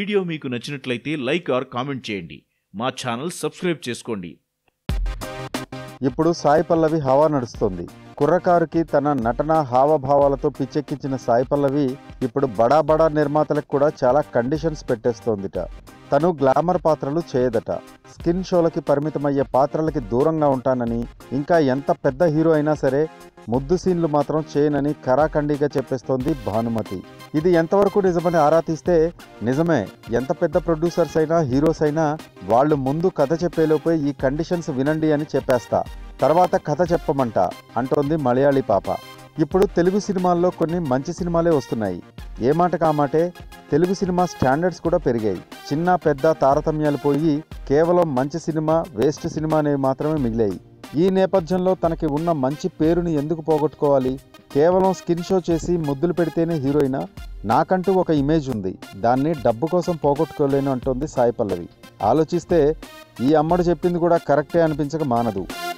video మీకు నచ్చినట్లయితే like are comment చేయండి మా ఛానల్ సబ్స్క్రైబ్ చేసుకోండి ఇప్పుడు సాయి పల్లవి హవా నడుస్తుంది కుర్రకారుకి తన నటన హావభావాలతో పిచ్చెక్కించిన సాయి పల్లవి ఇప్పుడు బడా బడా నిర్మాతలకు కూడా చాలా కండిషన్స్ పెట్టేస్తోందిట తను గ్లామర్ పాత్రలు చేయదట స్కిన్ షోలకి పరిమితమయ్యే పాత్రలకి దూరంగా ఉంటానని ఇంకా ఎంత పెద్ద హీరో అయినా సరే ముద్దు సీన్లు మాత్రం చేయనని కరాఖండిగా చెప్పేస్తోంది భానుమతి ఇది ఎంతవరకు నిజమని ఆరా తీస్తే నిజమే ఎంత పెద్ద ప్రొడ్యూసర్స్ అయినా హీరోస్ అయినా వాళ్ళు ముందు కథ చెప్పేలోపే ఈ కండిషన్స్ వినండి అని చెప్పేస్తా తర్వాత కథ చెప్పమంట అంటోంది మలయాళీ పాప ఇప్పుడు తెలుగు సినిమాల్లో కొన్ని మంచి సినిమాలే వస్తున్నాయి ఏ మాట కామాటే తెలుగు సినిమా స్టాండర్డ్స్ కూడా పెరిగాయి చిన్న పెద్ద తారతమ్యాలు పోయి కేవలం మంచి సినిమా వేస్ట్ సినిమా అనేవి మాత్రమే మిగిలాయి ఈ నేపథ్యంలో తనకి ఉన్న మంచి పేరుని ఎందుకు పోగొట్టుకోవాలి కేవలం స్కిన్ షో చేసి ముద్దులు పెడితేనే హీరోయినా నాకంటూ ఒక ఇమేజ్ ఉంది దాన్ని డబ్బు కోసం పోగొట్టుకోలేను అంటోంది సాయి పల్లవి ఆలోచిస్తే ఈ అమ్మడు చెప్పింది కూడా కరెక్టే అనిపించక మానదు